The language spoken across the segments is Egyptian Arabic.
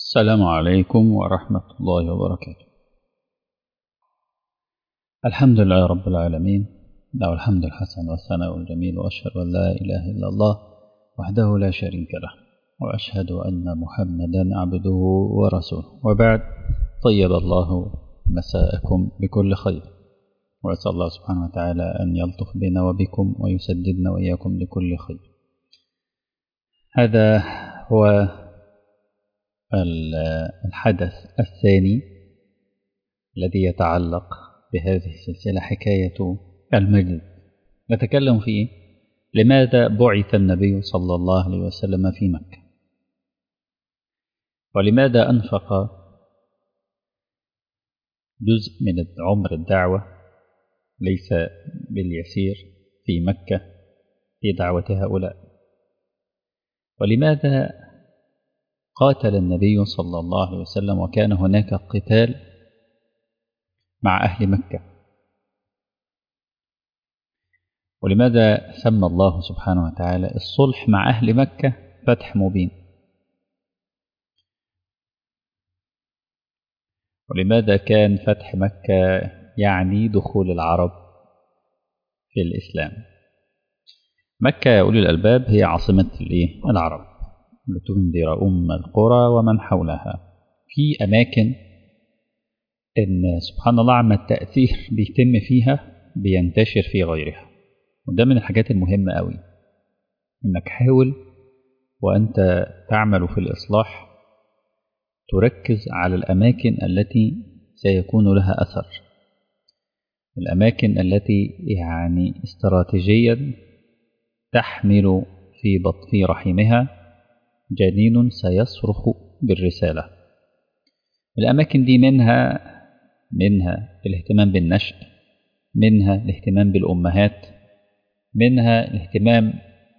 السلام عليكم ورحمة الله وبركاته الحمد لله رب العالمين له الحمد الحسن والثناء الجميل وأشهد أن لا إله إلا الله وحده لا شريك له وأشهد أن محمدا عبده ورسوله وبعد طيب الله مساءكم بكل خير وأسأل الله سبحانه وتعالى أن يلطف بنا وبكم ويسددنا وإياكم لكل خير هذا هو الحدث الثاني الذي يتعلق بهذه السلسلة حكاية المجد نتكلم فيه لماذا بعث النبي صلى الله عليه وسلم في مكة ولماذا أنفق جزء من عمر الدعوة ليس باليسير في مكة في دعوة هؤلاء ولماذا قاتل النبي صلى الله عليه وسلم وكان هناك قتال مع أهل مكة ولماذا سمى الله سبحانه وتعالى الصلح مع أهل مكة فتح مبين ولماذا كان فتح مكة يعني دخول العرب في الإسلام مكة يا أولي الألباب هي عاصمة العرب لتنذر أم القرى ومن حولها في أماكن إن سبحان الله عما التأثير بيتم فيها بينتشر في غيرها وده من الحاجات المهمة قوي إنك حاول وأنت تعمل في الإصلاح تركز على الأماكن التي سيكون لها أثر الأماكن التي يعني استراتيجيا تحمل في بطن رحمها جنين سيصرخ بالرسالة الأماكن دي منها منها الاهتمام بالنشء منها الاهتمام بالأمهات منها الاهتمام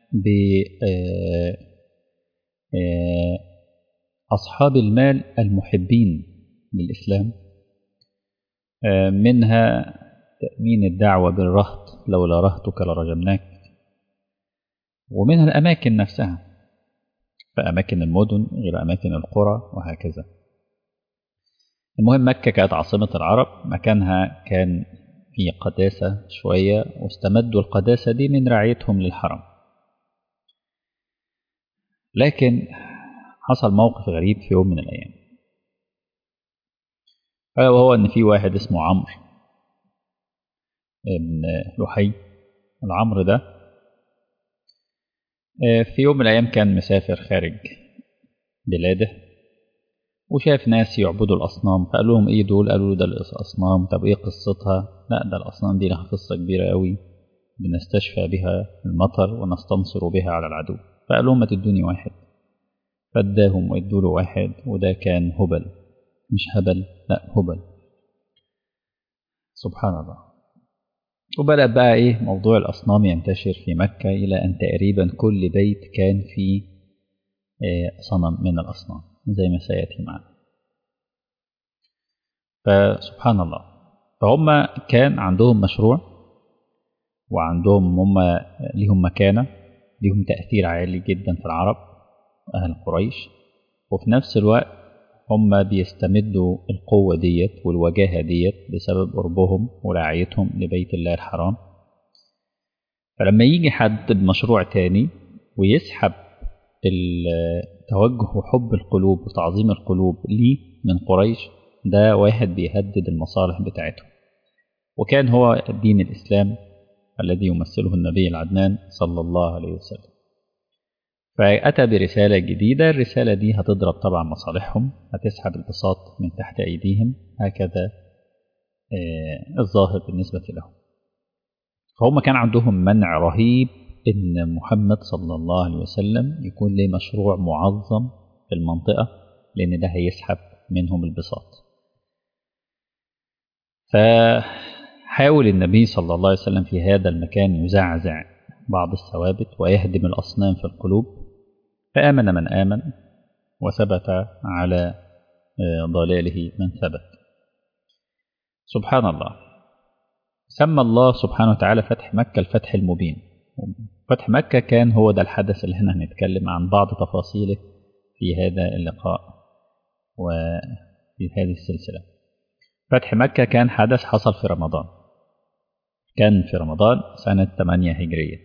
بأصحاب المال المحبين للإسلام منها تأمين الدعوة بالرهط لولا رهتك لرجمناك ومنها الأماكن نفسها فأماكن المدن غير أماكن القرى وهكذا المهم مكة كانت عاصمة العرب مكانها كان في قداسة شوية واستمدوا القداسة دي من رعايتهم للحرم لكن حصل موقف غريب في يوم من الأيام ألا وهو إن في واحد اسمه عمرو ابن لحي العمرو ده في يوم من الأيام كان مسافر خارج بلاده وشاف ناس يعبدوا الأصنام فقال لهم إيه دول قالوا له ده الأصنام طب إيه قصتها لا ده الأصنام دي لها قصة كبيرة قوي بنستشفى بها المطر ونستنصر بها على العدو فقال لهم ما تدوني واحد فاداهم وادوا له واحد وده كان هبل مش هبل لا هبل سبحان الله وبدأ بقى إيه موضوع الأصنام ينتشر في مكة إلى أن تقريبا كل بيت كان فيه صنم من الأصنام زي ما سيأتي معنا فسبحان الله فهم كان عندهم مشروع وعندهم هم ليهم مكانة ليهم تأثير عالي جدا في العرب أهل قريش وفي نفس الوقت هم بيستمدوا القوة ديت والوجاهة ديت بسبب قربهم ورعايتهم لبيت الله الحرام فلما يجي حد بمشروع تاني ويسحب التوجه وحب القلوب وتعظيم القلوب ليه من قريش ده واحد بيهدد المصالح بتاعتهم وكان هو دين الإسلام الذي يمثله النبي العدنان صلى الله عليه وسلم فأتى برسالة جديدة الرسالة دي هتضرب طبعا مصالحهم هتسحب البساط من تحت أيديهم هكذا الظاهر بالنسبة لهم فهم كان عندهم منع رهيب إن محمد صلى الله عليه وسلم يكون له مشروع معظم في المنطقة لأن ده هيسحب منهم البساط فحاول النبي صلى الله عليه وسلم في هذا المكان يزعزع بعض الثوابت ويهدم الأصنام في القلوب فآمن من آمن وثبت على ضلاله من ثبت سبحان الله سمى الله سبحانه وتعالى فتح مكة الفتح المبين فتح مكة كان هو ده الحدث اللي احنا هنتكلم عن بعض تفاصيله في هذا اللقاء وفي هذه السلسلة فتح مكة كان حدث حصل في رمضان كان في رمضان سنة 8 هجرية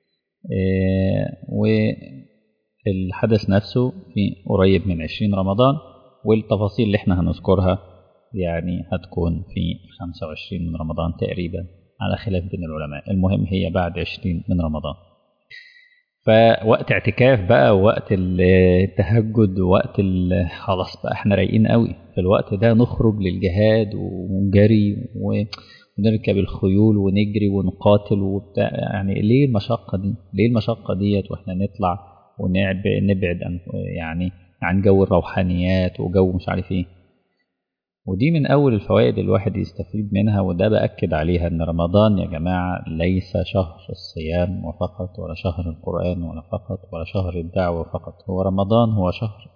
والحدث نفسه في قريب من 20 رمضان والتفاصيل اللي احنا هنذكرها يعني هتكون في 25 من رمضان تقريبا على خلاف بين العلماء المهم هي بعد 20 من رمضان فوقت اعتكاف بقى ووقت التهجد ووقت خلاص بقى احنا رايقين قوي في الوقت ده نخرج للجهاد ونجري ونركب الخيول ونجري ونقاتل وبتاع يعني ليه المشقة دي؟ ليه المشقة ديت واحنا نطلع ونبعد عن يعني عن جو الروحانيات وجو مش عارف ايه ودي من أول الفوائد الواحد يستفيد منها وده بأكد عليها إن رمضان يا جماعة ليس شهر الصيام وفقط ولا شهر القرآن ولا فقط ولا شهر الدعوة فقط هو رمضان هو شهر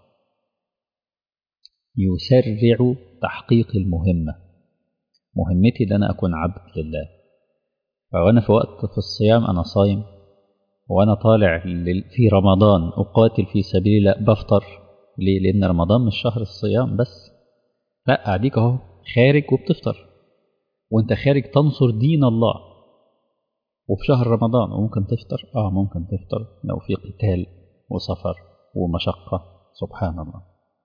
يسرع تحقيق المهمة مهمتي ان أنا أكون عبد لله فوأنا في وقت في الصيام أنا صايم وأنا طالع في رمضان أقاتل في سبيل الله بفطر ليه؟ لأن رمضان مش شهر الصيام بس لا اديك اهو خارج وبتفطر وانت خارج تنصر دين الله وفي شهر رمضان وممكن تفطر اه ممكن تفطر لو في قتال وسفر ومشقة سبحان الله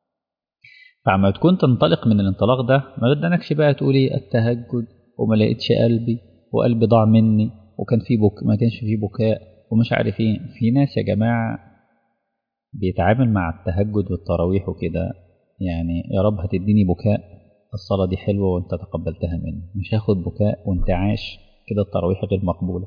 فعما تكون تنطلق من الانطلاق ده ما بدناكش بقى تقولي التهجد وما لقيتش قلبي وقلبي ضاع مني وكان في بك ما كانش في بكاء ومش عارف ايه في ناس يا جماعة بيتعامل مع التهجد والتراويح وكده يعني يا رب هتديني بكاء الصلاة دي حلوة وانت تقبلتها مني مش هاخد بكاء وانت عاش كده التراويح غير مقبولة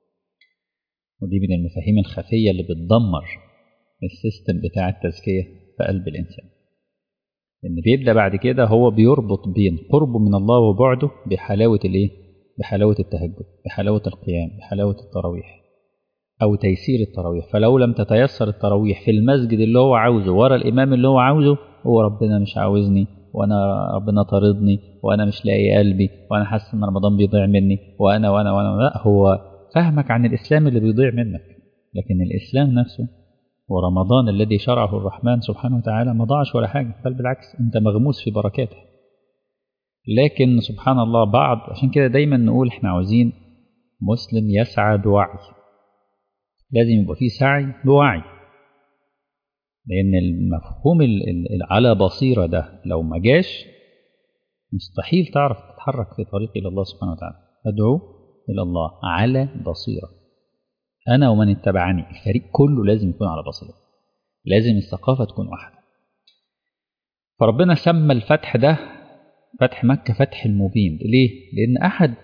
ودي من المفاهيم الخفية اللي بتدمر السيستم بتاع التزكية في قلب الإنسان إن بيبدأ بعد كده هو بيربط بين قربه من الله وبعده بحلاوة الإيه؟ بحلاوة التهجد بحلاوة القيام بحلاوة التراويح أو تيسير التراويح فلو لم تتيسر التراويح في المسجد اللي هو عاوزه ورا الإمام اللي هو عاوزه هو ربنا مش عاوزني وانا ربنا طاردني وانا مش لاقي قلبي وانا حاسس ان رمضان بيضيع مني وانا وانا وانا لا هو فهمك عن الاسلام اللي بيضيع منك لكن الاسلام نفسه ورمضان الذي شرعه الرحمن سبحانه وتعالى ما ضاعش ولا حاجه بل بالعكس انت مغموس في بركاته لكن سبحان الله بعض عشان كده دايما نقول احنا عاوزين مسلم يسعى بوعي لازم يبقى فيه سعي بوعي لأن المفهوم على بصيرة ده لو ما جاش مستحيل تعرف تتحرك في طريق إلى الله سبحانه وتعالى أدعو إلى الله على بصيرة أنا ومن اتبعني الفريق كله لازم يكون على بصيرة لازم الثقافة تكون واحدة فربنا سمى الفتح ده فتح مكة فتح المبين ليه؟ لأن أحد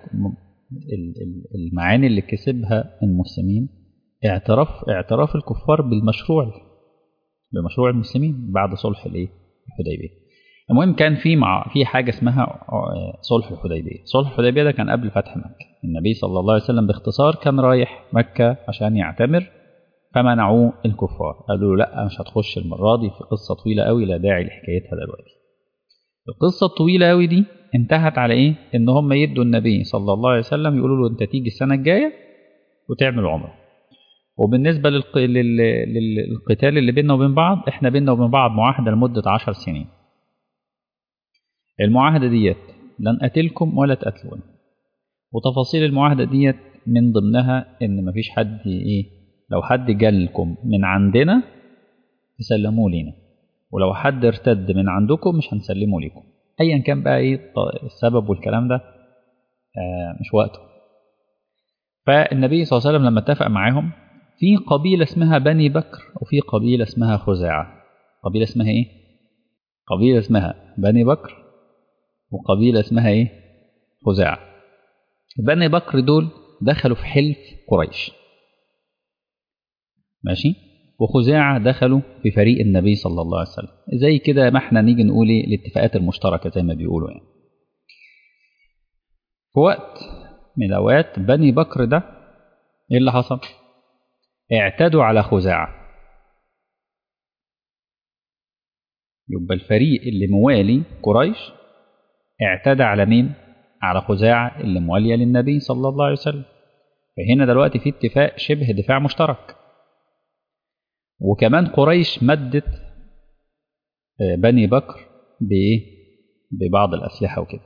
المعاني اللي كسبها المسلمين اعتراف اعتراف الكفار بالمشروع بمشروع المسلمين بعد صلح الايه الحديبيه المهم كان في مع في حاجه اسمها صلح الحديبيه صلح الحديبيه ده كان قبل فتح مكه النبي صلى الله عليه وسلم باختصار كان رايح مكه عشان يعتمر فمنعوه الكفار قالوا له لا مش هتخش المره دي في قصه طويله قوي لا داعي لحكايتها دلوقتي القصه الطويله قوي دي انتهت على ايه ان هم يدوا النبي صلى الله عليه وسلم يقولوا له انت تيجي السنه الجايه وتعمل عمره وبالنسبة للق... لل... للقتال اللي بيننا وبين بعض احنا بيننا وبين بعض معاهدة لمدة عشر سنين المعاهدة ديت لن أتلكم ولا تقتلون وتفاصيل المعاهدة ديت من ضمنها إن مفيش حد إيه لو حد جالكم من عندنا تسلموه لينا ولو حد ارتد من عندكم مش هنسلمه ليكم أيا كان بقى إيه السبب والكلام ده آه مش وقته فالنبي صلى الله عليه وسلم لما اتفق معاهم في قبيلة اسمها بني بكر وفي قبيلة اسمها خزاعة قبيلة اسمها ايه قبيلة اسمها بني بكر وقبيلة اسمها ايه خزاعة بني بكر دول دخلوا في حلف قريش ماشي وخزاعة دخلوا في فريق النبي صلى الله عليه وسلم زي كده ما احنا نيجي نقول ايه الاتفاقات المشتركة زي ما بيقولوا يعني في وقت من الأوقات بني بكر ده ايه اللي حصل اعتدوا على خزاعة يبقى الفريق اللي موالي قريش اعتدى على مين على خزاعة اللي موالية للنبي صلى الله عليه وسلم فهنا دلوقتي في اتفاق شبه دفاع مشترك وكمان قريش مدت بني بكر بإيه ببعض الأسلحة وكده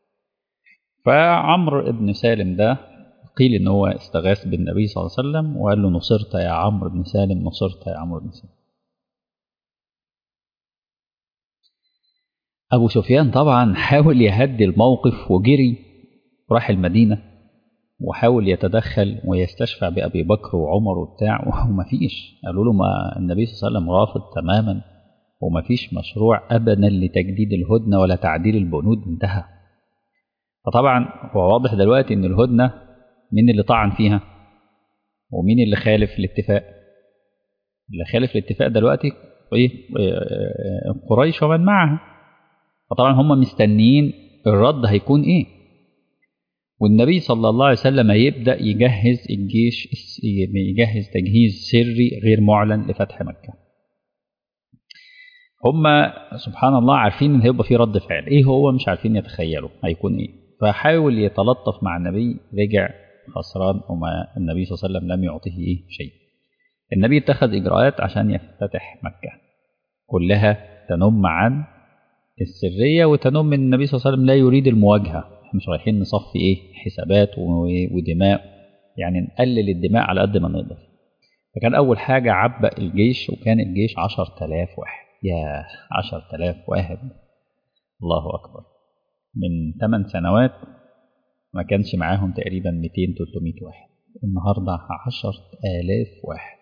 فعمرو بن سالم ده قيل إن هو استغاث بالنبي صلى الله عليه وسلم وقال له نصرت يا عمرو بن سالم نصرت يا عمرو بن سالم أبو سفيان طبعا حاول يهدي الموقف وجري راح المدينة وحاول يتدخل ويستشفع بأبي بكر وعمر وبتاع وما فيش قالوا له ما النبي صلى الله عليه وسلم رافض تماما وما فيش مشروع أبدا لتجديد الهدنة ولا تعديل البنود انتهى فطبعا هو واضح دلوقتي ان الهدنة مين اللي طعن فيها ومين اللي خالف الاتفاق اللي خالف الاتفاق دلوقتي ايه قريش ومن معها فطبعا هم مستنيين الرد هيكون ايه والنبي صلى الله عليه وسلم يبدا يجهز الجيش يجهز تجهيز سري غير معلن لفتح مكه هم سبحان الله عارفين ان هيبقى في رد فعل ايه هو مش عارفين يتخيلوا هيكون ايه فحاول يتلطف مع النبي رجع خسران وما النبي صلى الله عليه وسلم لم يعطيه ايه شيء النبي اتخذ اجراءات عشان يفتتح مكه كلها تنم عن السريه وتنم ان النبي صلى الله عليه وسلم لا يريد المواجهه احنا مش رايحين نصفي ايه حسابات ودماء يعني نقلل الدماء على قد ما نقدر فكان اول حاجه عبأ الجيش وكان الجيش 10000 واحد يا 10000 واحد الله أكبر من 8 سنوات ما كانش معاهم تقريبا 200 300 واحد النهاردة 10000 واحد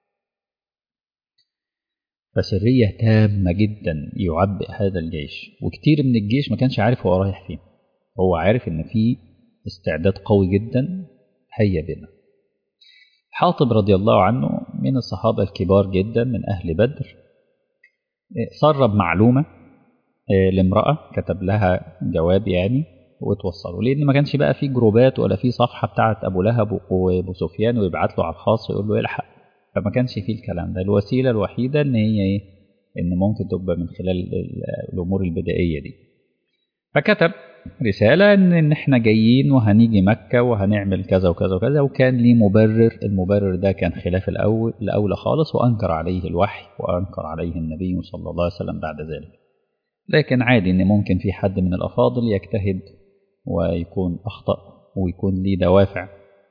فسرية تامة جدا يعبئ هذا الجيش وكتير من الجيش ما كانش عارف هو رايح فين هو عارف ان في استعداد قوي جدا هيا بنا حاطب رضي الله عنه من الصحابة الكبار جدا من أهل بدر سرب معلومة لامرأة كتب لها جواب يعني وتوصله لأن ما كانش بقى في جروبات ولا في صفحة بتاعت أبو لهب وأبو سفيان ويبعت له على الخاص ويقول له الحق فما كانش فيه الكلام ده الوسيلة الوحيدة إن هي إيه إن ممكن تبقى من خلال الأمور البدائية دي فكتب رسالة إن, إن إحنا جايين وهنيجي مكة وهنعمل كذا وكذا وكذا وكان ليه مبرر المبرر ده كان خلاف الأول الأولى خالص وأنكر عليه الوحي وأنكر عليه النبي صلى الله عليه وسلم بعد ذلك لكن عادي إن ممكن في حد من الأفاضل يجتهد ويكون أخطأ ويكون ليه دوافع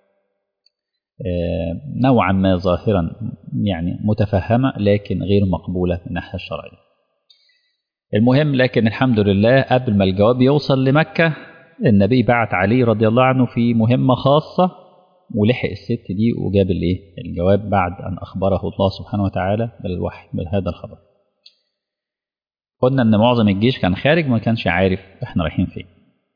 نوعا ما ظاهرا يعني متفهمة لكن غير مقبولة من الناحية الشرعية المهم لكن الحمد لله قبل ما الجواب يوصل لمكة النبي بعت علي رضي الله عنه في مهمة خاصة ولحق الست دي وجاب الايه الجواب بعد أن أخبره الله سبحانه وتعالى بالوحي بهذا الخبر قلنا أن معظم الجيش كان خارج ما كانش عارف احنا رايحين فين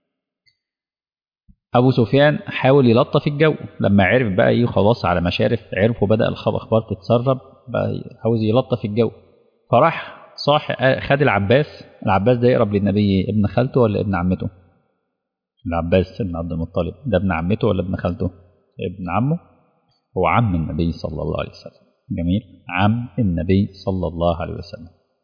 أبو سفيان حاول يلطف الجو لما عرف بقى ايه خلاص على مشارف عرفوا بدأ الأخبار تتسرب بقى عاوز يلطف الجو فراح صاح خد العباس العباس ده يقرب للنبي ابن خالته ولا ابن عمته العباس بن عبد المطلب ده ابن عمته ولا ابن خالته ابن عمه هو عم النبي صلى الله عليه وسلم جميل عم النبي صلى الله عليه وسلم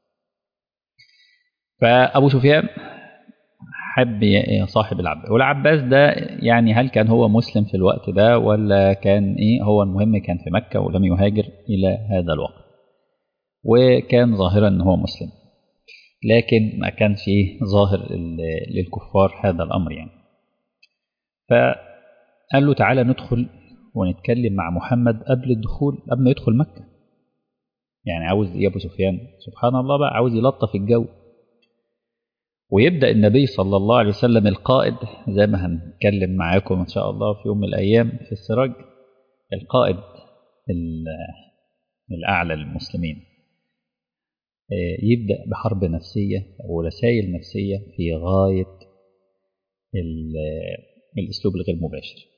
فأبو سفيان حب صاحب العباس والعباس ده يعني هل كان هو مسلم في الوقت ده ولا كان ايه هو المهم كان في مكة ولم يهاجر إلى هذا الوقت وكان ظاهرا ان هو مسلم لكن ما كانش ايه ظاهر للكفار هذا الامر يعني فقال له تعالى ندخل ونتكلم مع محمد قبل الدخول قبل ما يدخل مكة يعني عاوز ايه ابو سفيان سبحان الله بقى عاوز يلطف الجو ويبدأ النبي صلى الله عليه وسلم القائد زي ما هنتكلم معاكم إن شاء الله في يوم من الأيام في السراج القائد الأعلى للمسلمين يبدأ بحرب نفسية أو رسائل نفسية في غاية الأسلوب الغير مباشر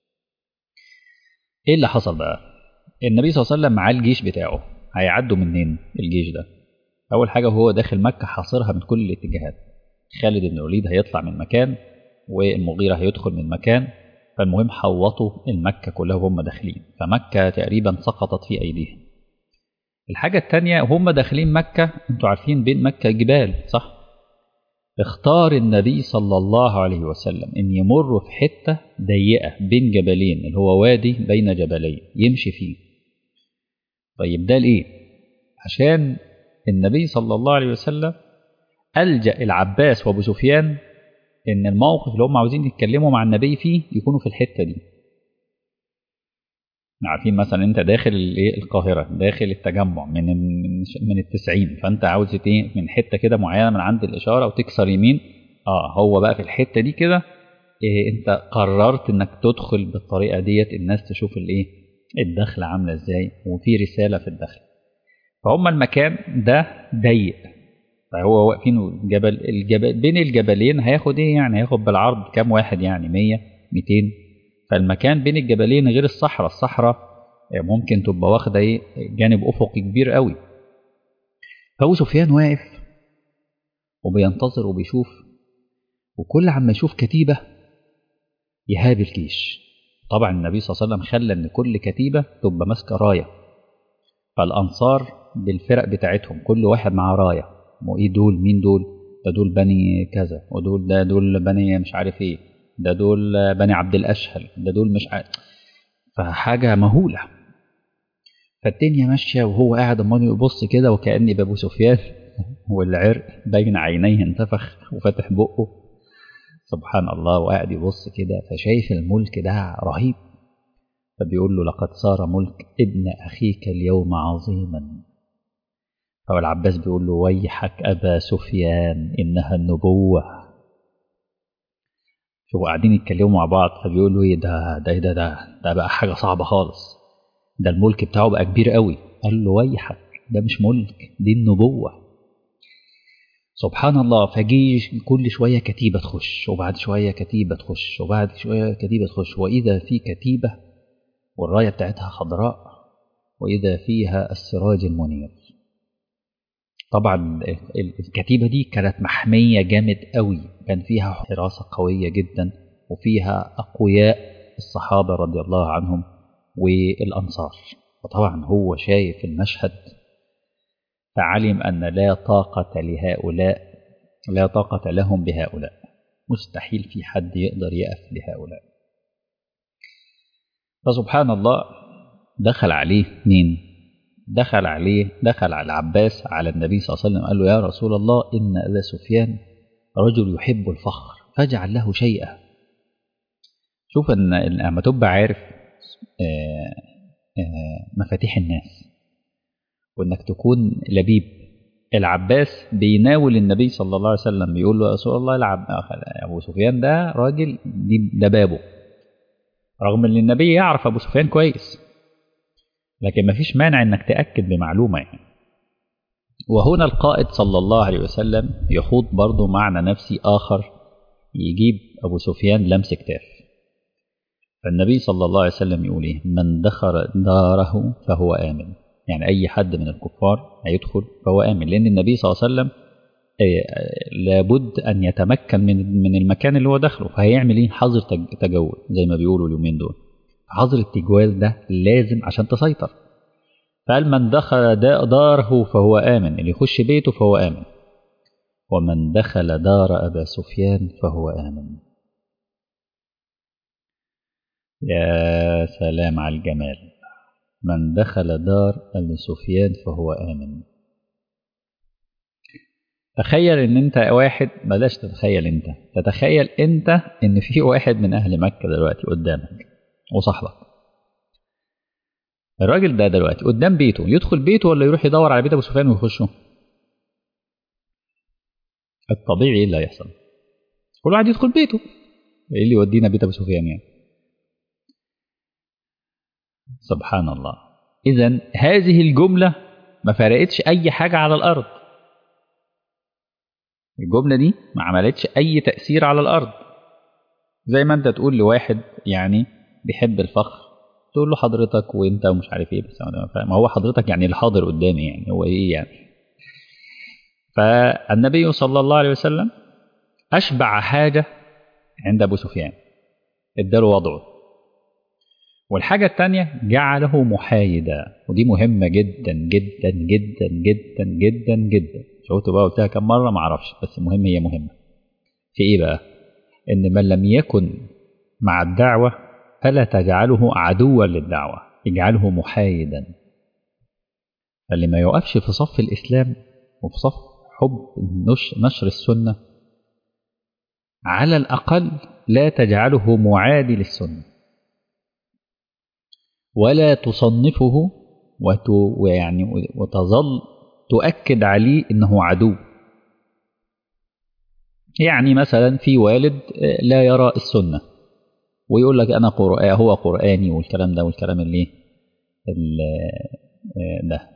إيه اللي حصل بقى النبي صلى الله عليه وسلم معاه الجيش بتاعه هيعدوا منين الجيش ده أول حاجة وهو داخل مكة حاصرها من كل الاتجاهات خالد بن الوليد هيطلع من مكان والمغيرة هيدخل من مكان فالمهم حوطوا المكة كلها وهم داخلين فمكة تقريبا سقطت في أيديهم الحاجة التانية هم داخلين مكة انتوا عارفين بين مكة جبال صح اختار النبي صلى الله عليه وسلم ان يمروا في حتة ضيقة بين جبلين اللي هو وادي بين جبلين يمشي فيه طيب ده ليه عشان النبي صلى الله عليه وسلم ألجأ العباس وأبو سفيان إن الموقف اللي هم عاوزين يتكلموا مع النبي فيه يكونوا في الحتة دي عارفين مثلا انت داخل الايه القاهره داخل التجمع من من من التسعين فانت عاوز ايه من حته كده معينه من عند الاشاره وتكسر يمين اه هو بقى في الحته دي كده إيه انت قررت انك تدخل بالطريقه ديت الناس تشوف الايه الدخله عامله ازاي وفي رساله في الدخل فهم المكان ده ضيق فهو واقفين جبل الجبل بين الجبلين هياخد ايه يعني هياخد بالعرض كام واحد يعني 100 200 فالمكان بين الجبلين غير الصحراء الصحراء ممكن تبقى واخده ايه جانب افقي كبير قوي فابو سفيان واقف وبينتظر وبيشوف وكل عما يشوف كتيبه يهاب الجيش طبعا النبي صلى الله عليه وسلم خلى ان كل كتيبه تبقى ماسكه رايه فالانصار بالفرق بتاعتهم كل واحد معاه رايه وايه دول مين دول ده دول بني كذا ودول ده دول بني مش عارف ايه ده دول بني عبد الاشهل ده دول مش عارف فحاجه مهوله فالدنيا ماشيه وهو قاعد امال يبص كده وكاني بابو سفيان والعرق بين عينيه انتفخ وفتح بقه سبحان الله وقاعد يبص كده فشايف الملك ده رهيب فبيقول له لقد صار ملك ابن اخيك اليوم عظيما فهو العباس بيقول له ويحك ابا سفيان انها النبوه شوفوا قاعدين يتكلموا مع بعض فبيقولوا ايه ده ده ده ده ده بقى حاجه صعبه خالص ده الملك بتاعه بقى كبير قوي قال له ويحك ده مش ملك دي النبوه سبحان الله فجي كل شويه كتيبه تخش وبعد شويه كتيبه تخش وبعد شويه كتيبه تخش واذا في كتيبه والرايه بتاعتها خضراء واذا فيها السراج المنير طبعا الكتيبة دي كانت محمية جامد قوي كان فيها حراسة قوية جدا وفيها أقوياء الصحابة رضي الله عنهم والأنصار وطبعا هو شايف المشهد فعلم أن لا طاقة لهؤلاء لا طاقة لهم بهؤلاء مستحيل في حد يقدر يقف لهؤلاء فسبحان الله دخل عليه مين دخل عليه دخل على العباس على النبي صلى الله عليه وسلم قال له يا رسول الله إن أبا سفيان رجل يحب الفخر فاجعل له شيئا شوف ان لما تبقى عارف آآ آآ مفاتيح الناس وانك تكون لبيب العباس بيناول النبي صلى الله عليه وسلم بيقول له يا رسول الله العب ابو سفيان ده راجل ده بابه رغم ان النبي يعرف ابو سفيان كويس لكن مفيش مانع انك تاكد بمعلومه يعني وهنا القائد صلى الله عليه وسلم يخوض برضه معنى نفسي اخر يجيب ابو سفيان لمس كتاف فالنبي صلى الله عليه وسلم يقول ايه من دخل داره فهو امن يعني اي حد من الكفار هيدخل فهو امن لان النبي صلى الله عليه وسلم لابد ان يتمكن من من المكان اللي هو داخله فهيعمل ايه حظر تجول زي ما بيقولوا اليومين دول حظر التجوال ده لازم عشان تسيطر فقال من دخل داره فهو آمن اللي يخش بيته فهو آمن ومن دخل دار أبا سفيان فهو آمن يا سلام على الجمال من دخل دار أبي سفيان فهو آمن تخيل ان انت واحد بلاش تتخيل انت تتخيل انت ان في واحد من اهل مكة دلوقتي قدامك وصاحبك الراجل ده دلوقتي قدام بيته يدخل بيته ولا يروح يدور على بيت ابو سفيان ويخشه الطبيعي ايه اللي هيحصل كل واحد يدخل بيته ايه اللي يودينا بيت ابو سفيان يعني سبحان الله اذا هذه الجمله ما فرقتش اي حاجه على الارض الجمله دي ما عملتش اي تاثير على الارض زي ما انت تقول لواحد يعني بيحب الفخر تقول له حضرتك وانت ومش عارف ايه بس ما هو حضرتك يعني اللي حاضر قدامي يعني هو ايه يعني فالنبي صلى الله عليه وسلم اشبع حاجه عند ابو سفيان اداله وضعه والحاجة الثانية جعله محايدا ودي مهمة جدا جدا جدا جدا جدا جدا شفت بقى قلتها كم مرة معرفش بس المهم هي مهمة في ايه بقى ان من لم يكن مع الدعوة فلا تجعله عدوا للدعوة اجعله محايدا فاللي ما يقفش في صف الإسلام وفي صف حب نش- نشر السنة على الأقل لا تجعله معادي للسنة ولا تصنفه وت... ويعني وتظل تؤكد عليه انه عدو يعني مثلا في والد لا يرى السنه ويقول لك انا قرآن هو قراني والكلام ده والكلام اللي ال- ده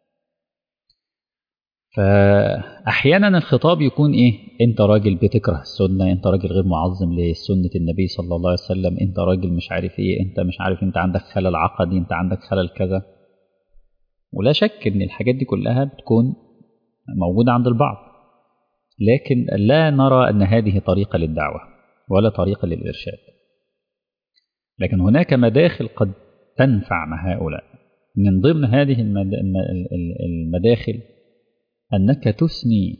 فاحيانا الخطاب يكون ايه انت راجل بتكره السنه انت راجل غير معظم لسنه النبي صلى الله عليه وسلم انت راجل مش عارف ايه انت مش عارف انت عندك خلل عقدي انت عندك خلل كذا ولا شك ان الحاجات دي كلها بتكون موجوده عند البعض لكن لا نرى ان هذه طريقه للدعوه ولا طريقه للارشاد لكن هناك مداخل قد تنفع مع هؤلاء من ضمن هذه المد- الم- ال- المداخل أنك تثني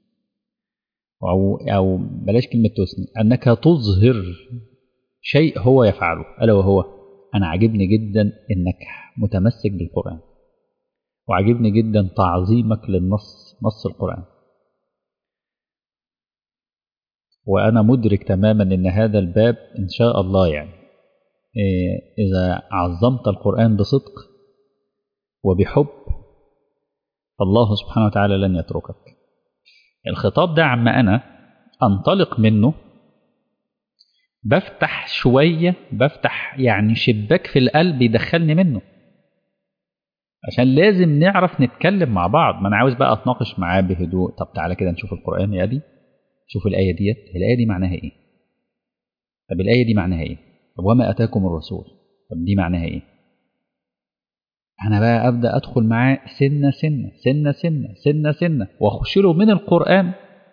أو أو بلاش كلمة تثني أنك تظهر شيء هو يفعله ألا وهو أنا عاجبني جدا إنك متمسك بالقرآن وعاجبني جدا تعظيمك للنص نص القرآن وأنا مدرك تماما إن هذا الباب إن شاء الله يعني إيه، إذا عظمت القرآن بصدق وبحب فالله سبحانه وتعالى لن يتركك الخطاب ده عما أنا أنطلق منه بفتح شوية بفتح يعني شباك في القلب يدخلني منه عشان لازم نعرف نتكلم مع بعض ما أنا عاوز بقى أتناقش معاه بهدوء طب تعالى كده نشوف القرآن يا دي شوف الآية ديت الآية دي معناها إيه طب الآية دي معناها إيه طب وما أتاكم الرسول طب دي معناها إيه أنا بقى أبدأ أدخل معاه سنة سنة سنة سنة سنة سنة وأخش له من القرآن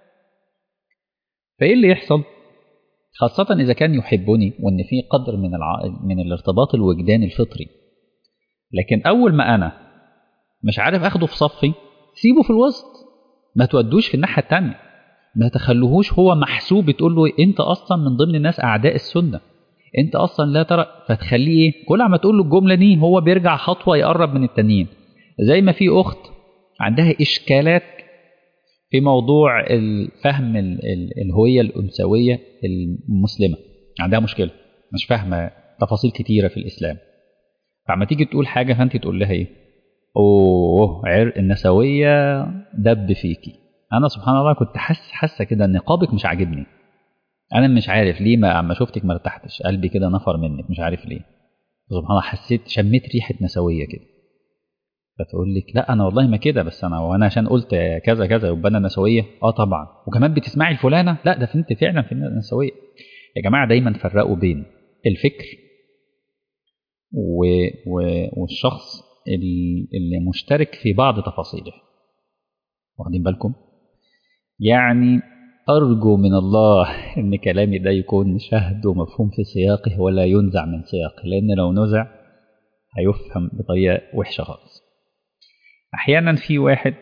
فإيه اللي يحصل؟ خاصة إذا كان يحبني وإن في قدر من الع... من الارتباط الوجداني الفطري لكن أول ما أنا مش عارف أخده في صفي سيبه في الوسط ما تودوش في الناحية التانية ما تخلوهوش هو محسوب تقول له أنت أصلا من ضمن الناس أعداء السنة أنت أصلا لا ترى فتخليه إيه كل ما تقول له الجملة دي هو بيرجع خطوة يقرب من التانيين زي ما في أخت عندها إشكالات في موضوع فهم الهوية الأنثوية المسلمة عندها مشكلة مش فاهمة تفاصيل كتيرة في الإسلام فعما تيجي تقول حاجة فأنت تقول لها إيه أوه عرق النسوية دب فيكي أنا سبحان الله كنت حاسس حاسة كده إن نقابك مش عاجبني أنا مش عارف ليه ما أما شفتك ما ارتحتش قلبي كده نفر منك مش عارف ليه سبحان الله حسيت شميت ريحة نسوية كده فتقول لك لا انا والله ما كده بس انا وانا عشان قلت كذا كذا يبقى انا نسويه اه طبعا وكمان بتسمعي الفلانه لا ده انت فعلا في نسويه يا جماعه دايما فرقوا بين الفكر و... و... والشخص اللي مشترك في بعض تفاصيله واخدين بالكم يعني أرجو من الله إن كلامي ده يكون شهد ومفهوم في سياقه ولا ينزع من سياقه لأن لو نزع هيفهم بطريقة وحشة خالص احيانا في واحد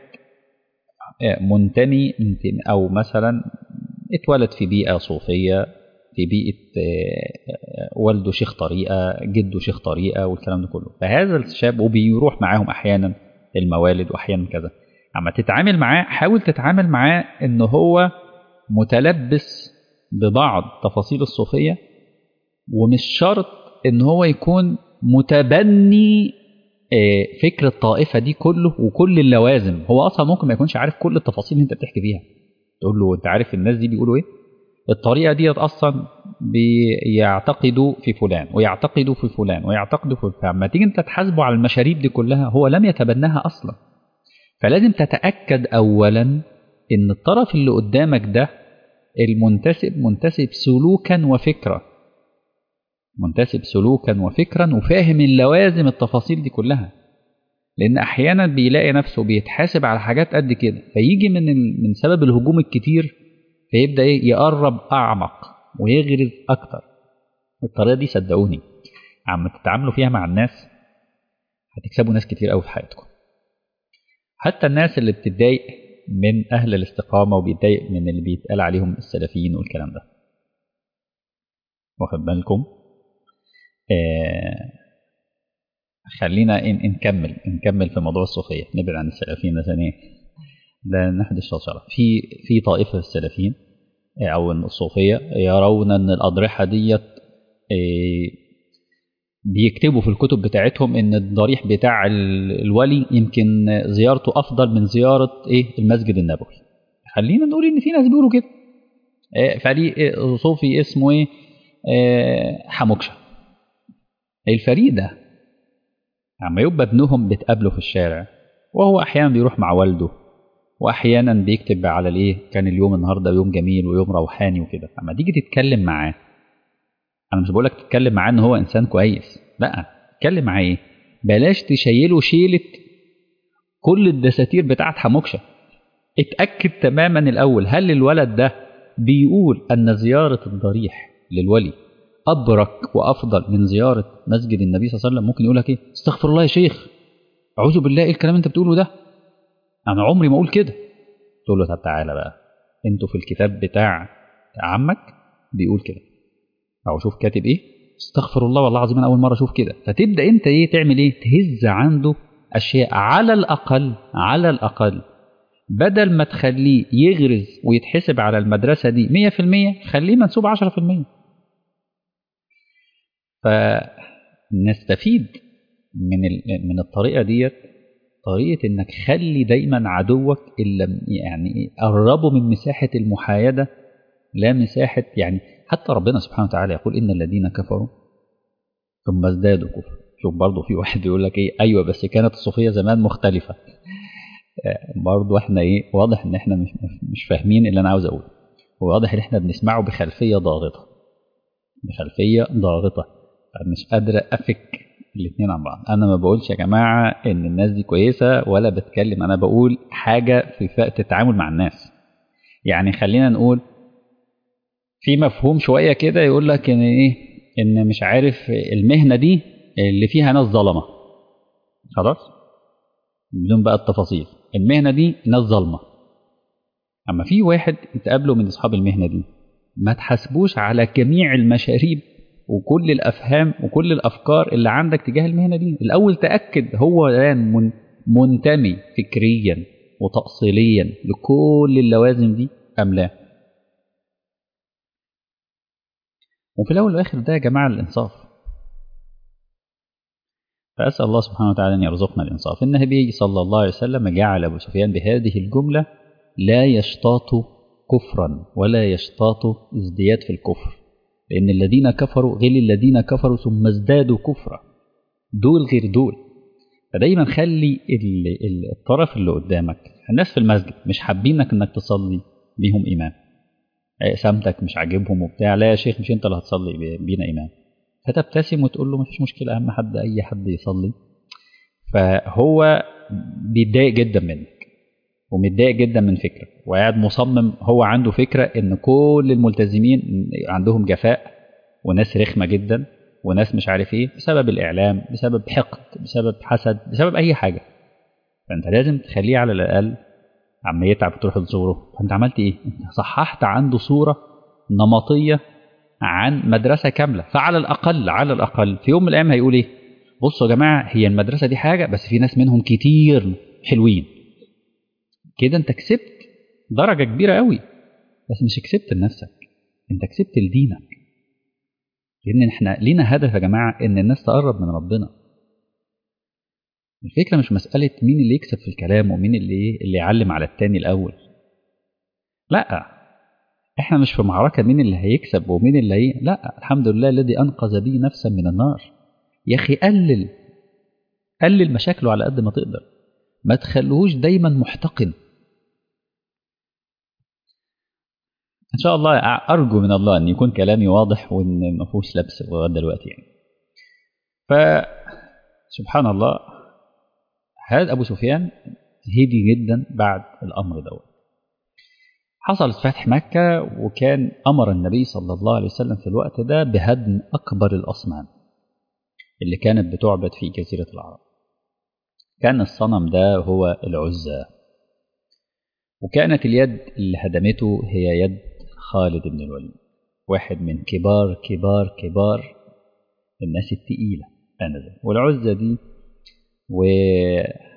منتمي او مثلا اتولد في بيئه صوفيه في بيئه والده شيخ طريقه جده شيخ طريقه والكلام ده كله فهذا الشاب وبيروح معاهم احيانا الموالد واحيانا كذا اما تتعامل معاه حاول تتعامل معاه ان هو متلبس ببعض تفاصيل الصوفيه ومش شرط ان هو يكون متبني فكر الطائفه دي كله وكل اللوازم هو اصلا ممكن ما يكونش عارف كل التفاصيل اللي انت بتحكي فيها تقول له انت عارف الناس دي بيقولوا ايه الطريقه ديت اصلا بيعتقدوا في فلان ويعتقدوا في فلان ويعتقدوا في فلان فلما تيجي انت تحاسبه على المشاريب دي كلها هو لم يتبناها اصلا فلازم تتاكد اولا ان الطرف اللي قدامك ده المنتسب منتسب سلوكا وفكرا منتسب سلوكا وفكرا وفاهم اللوازم التفاصيل دي كلها لان احيانا بيلاقي نفسه بيتحاسب على حاجات قد كده فيجي من من سبب الهجوم الكتير فيبدا يقرب اعمق ويغرز اكتر الطريقه دي صدقوني عم تتعاملوا فيها مع الناس هتكسبوا ناس كتير قوي في حياتكم حتى الناس اللي بتتضايق من اهل الاستقامه وبيتضايق من اللي بيتقال عليهم السلفيين والكلام ده واخد بالكم آه خلينا إن نكمل نكمل في موضوع الصوفيه نبعد عن السلفيين ثانيا ده نحد الشوشرة في في طائفة السلفيين أو الصوفية يرون أن الأضرحة ديت بيكتبوا في الكتب بتاعتهم ان الضريح بتاع الولي يمكن زيارته افضل من زياره ايه المسجد النبوي خلينا نقول ان في ناس بيقولوا كده فريق صوفي اسمه ايه حموكشه الفريق ده عما يبقى ابنهم بتقابله في الشارع وهو احيانا بيروح مع والده واحيانا بيكتب على الايه كان اليوم النهارده يوم جميل ويوم روحاني وكده اما تيجي تتكلم معاه انا مش بقولك تتكلم معاه ان هو انسان كويس لا اتكلم معاه ايه بلاش تشيله شيله كل الدساتير بتاعت حموكشه اتاكد تماما الاول هل الولد ده بيقول ان زياره الضريح للولي ابرك وافضل من زياره مسجد النبي صلى الله عليه وسلم ممكن يقول لك ايه استغفر الله يا شيخ اعوذ بالله ايه الكلام اللي انت بتقوله ده انا عمري ما اقول كده تقول له طب تعالى بقى انتوا في الكتاب بتاع عمك بيقول كده او شوف كاتب ايه استغفر الله والله العظيم انا اول مره اشوف كده فتبدا انت ايه تعمل ايه تهز عنده اشياء على الاقل على الاقل بدل ما تخليه يغرز ويتحسب على المدرسه دي 100% خليه منسوب 10% فنستفيد من من الطريقه ديت طريقه انك خلي دايما عدوك الا يعني قربه من مساحه المحايده لا مساحه يعني حتى ربنا سبحانه وتعالى يقول ان الذين كفروا ثم ازدادوا كفر شوف برضه في واحد يقول لك ايه ايوه بس كانت الصوفيه زمان مختلفه برضه احنا ايه واضح ان احنا مش مش فاهمين اللي انا عاوز اقوله وواضح ان احنا بنسمعه بخلفيه ضاغطه بخلفيه ضاغطه مش قادر افك الاثنين عن بعض انا ما بقولش يا جماعه ان الناس دي كويسه ولا بتكلم انا بقول حاجه في فئه التعامل مع الناس يعني خلينا نقول في مفهوم شويه كده يقول لك ان ايه ان مش عارف المهنه دي اللي فيها ناس ظلمه خلاص بدون بقى التفاصيل المهنه دي ناس ظلمه اما في واحد يتقابله من اصحاب المهنه دي ما تحاسبوش على جميع المشاريب وكل الافهام وكل الافكار اللي عندك تجاه المهنه دي الاول تاكد هو الان من منتمي فكريا وتاصيليا لكل اللوازم دي ام لا وفي الاول والاخر ده يا جماعه الانصاف فاسال الله سبحانه وتعالى ان يرزقنا الانصاف النبي صلى الله عليه وسلم جعل ابو سفيان بهذه الجمله لا يشتاط كفرا ولا يشتاط ازدياد في الكفر لأن الذين كفروا غير الذين كفروا ثم ازدادوا كفرا دول غير دول فدايما خلي الطرف اللي قدامك الناس في المسجد مش حابينك انك تصلي بيهم امام سمتك مش عاجبهم وبتاع لا يا شيخ مش انت اللي هتصلي بينا امام فتبتسم وتقول له مفيش مشكله اهم حد اي حد يصلي فهو بيتضايق جدا منك ومتضايق جدا من فكرة وقاعد مصمم هو عنده فكرة ان كل الملتزمين عندهم جفاء وناس رخمة جدا وناس مش عارف ايه بسبب الاعلام بسبب حقد بسبب حسد بسبب اي حاجة فانت لازم تخليه على الاقل عم يتعب تروح تزوره فانت عملت ايه انت صححت عنده صورة نمطية عن مدرسة كاملة فعلى الاقل على الاقل في يوم من الايام هيقول ايه بصوا يا جماعة هي المدرسة دي حاجة بس في ناس منهم كتير حلوين كده انت كسبت درجه كبيره قوي بس مش كسبت لنفسك انت كسبت لدينك لان احنا لينا هدف يا جماعه ان الناس تقرب من ربنا الفكره مش مساله مين اللي يكسب في الكلام ومين اللي اللي يعلم على التاني الاول لا احنا مش في معركه مين اللي هيكسب ومين اللي هي لا الحمد لله الذي انقذ بي نفسا من النار يا اخي قلل قلل مشاكله على قد ما تقدر ما تخلوهوش دايما محتقن ان شاء الله ارجو من الله ان يكون كلامي واضح وان ما فيهوش لبس لغايه دلوقتي يعني ف سبحان الله هذا ابو سفيان هدي جدا بعد الامر دوت حصلت فتح مكة وكان أمر النبي صلى الله عليه وسلم في الوقت ده بهدم أكبر الأصنام اللي كانت بتعبد في جزيرة العرب كان الصنم ده هو العزى وكانت اليد اللي هدمته هي يد خالد بن الوليد واحد من كبار كبار كبار الناس التقيلة آنذاك والعزة دي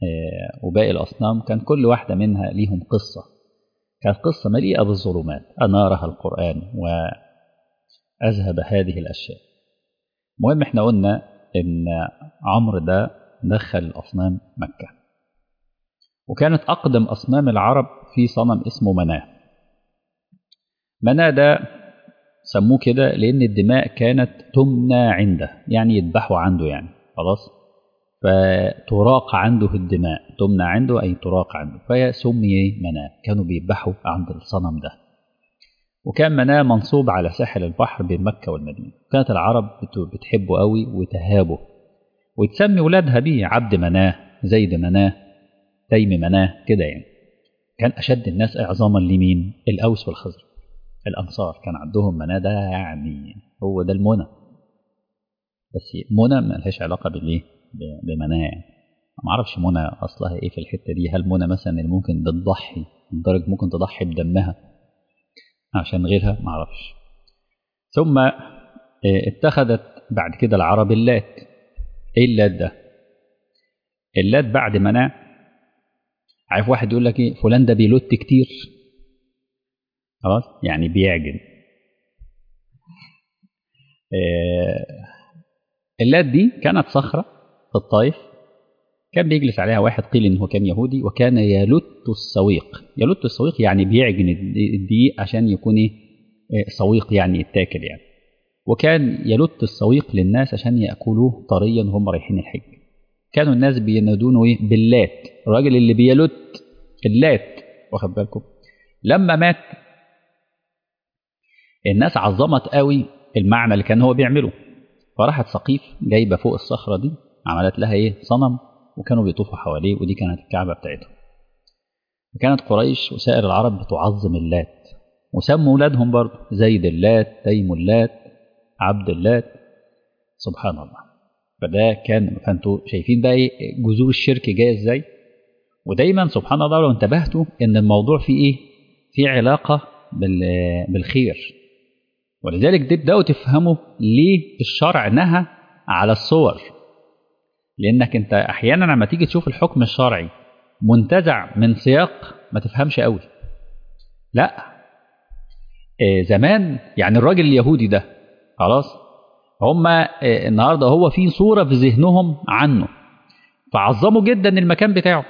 وباقي الأصنام كان كل واحدة منها ليهم قصة كانت قصة مليئة بالظلمات أنارها القرآن وأذهب هذه الأشياء المهم احنا قلنا إن عمرو ده دخل الأصنام مكة وكانت أقدم أصنام العرب في صنم اسمه مناه مناه ده سموه كده لأن الدماء كانت تمنى عنده يعني يذبحوا عنده يعني خلاص فتراق عنده الدماء تمنى عنده أي تراق عنده فسمي مناه كانوا بيذبحوا عند الصنم ده وكان مناه منصوب على ساحل البحر بين مكة والمدينة كانت العرب بتحبه قوي وتهابه وتسمي ولادها بيه عبد مناه زيد مناه تيم مناه كده يعني كان أشد الناس إعظاما لمين الأوس والخزرج الأنصار كان عندهم مناه ده يعني هو ده المنى بس منى ما لهاش علاقة بالإيه بمناه يعني ما اعرفش منى اصلها ايه في الحته دي هل منى مثلا اللي ممكن بتضحي لدرجه ممكن تضحي بدمها عشان غيرها ما اعرفش ثم اتخذت بعد كده العرب اللات ايه اللات ده اللات بعد مناه عارف واحد يقول لك ايه فلان ده بيلت كتير خلاص يعني بيعجن اللات دي كانت صخره في الطائف كان بيجلس عليها واحد قيل انه كان يهودي وكان يلت السويق يلت السويق يعني بيعجن الدقيق عشان يكون ايه سويق يعني يتاكل يعني وكان يلت السويق للناس عشان ياكلوه طريا وهم رايحين الحج كانوا الناس بينادونه ايه باللات الراجل اللي بيلت اللات واخد بالكم لما مات الناس عظمت قوي المعنى اللي كان هو بيعمله فراحت سقيف جايبه فوق الصخره دي عملت لها ايه صنم وكانوا بيطوفوا حواليه ودي كانت الكعبه بتاعتهم وكانت قريش وسائر العرب بتعظم اللات وسموا اولادهم برضه زيد اللات تيم اللات عبد اللات سبحان الله فده كان فانتوا شايفين بقى ايه جذور الشرك جايه ازاي ودايما سبحان الله لو انتبهتوا ان الموضوع فيه ايه فيه علاقه بالخير ولذلك تبداوا تفهموا ليه الشرع نهى على الصور لانك انت احيانا لما تيجي تشوف الحكم الشرعي منتزع من سياق ما تفهمش قوي لا إيه زمان يعني الراجل اليهودي ده خلاص هم إيه النهارده هو في صوره في ذهنهم عنه فعظموا جدا المكان بتاعه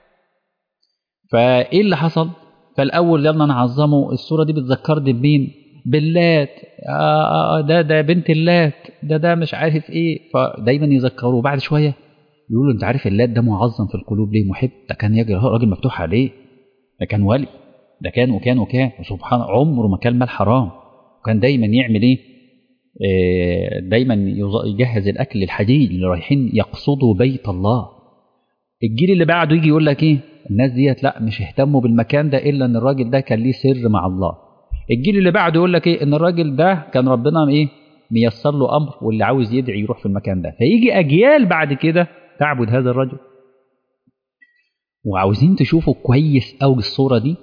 فايه اللي حصل فالاول يلا نعظمه الصوره دي بتذكرني بمين باللات آه ده ده بنت اللات ده ده مش عارف ايه فدايما يذكروه بعد شويه يقولوا انت عارف اللات ده معظم في القلوب ليه محب ده كان يجري راجل مفتوح عليه ده كان ولي ده كان وكان وكان وسبحان عمره ما كان مال حرام وكان دايما يعمل ايه آه دايما يجهز الاكل للحديد اللي رايحين يقصدوا بيت الله الجيل اللي بعده يجي يقول لك ايه الناس ديت لا مش اهتموا بالمكان ده الا ان الراجل ده كان ليه سر مع الله الجيل اللي بعده يقول لك ايه ان الراجل ده كان ربنا ايه ميسر له امر واللي عاوز يدعي يروح في المكان ده فيجي اجيال بعد كده تعبد هذا الرجل وعاوزين تشوفوا كويس قوي الصوره دي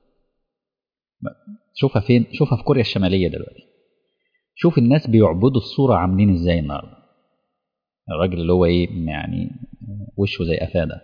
شوفها فين شوفها في كوريا الشماليه دلوقتي شوف الناس بيعبدوا الصوره عاملين ازاي النهارده الراجل اللي هو ايه يعني وشه زي افاده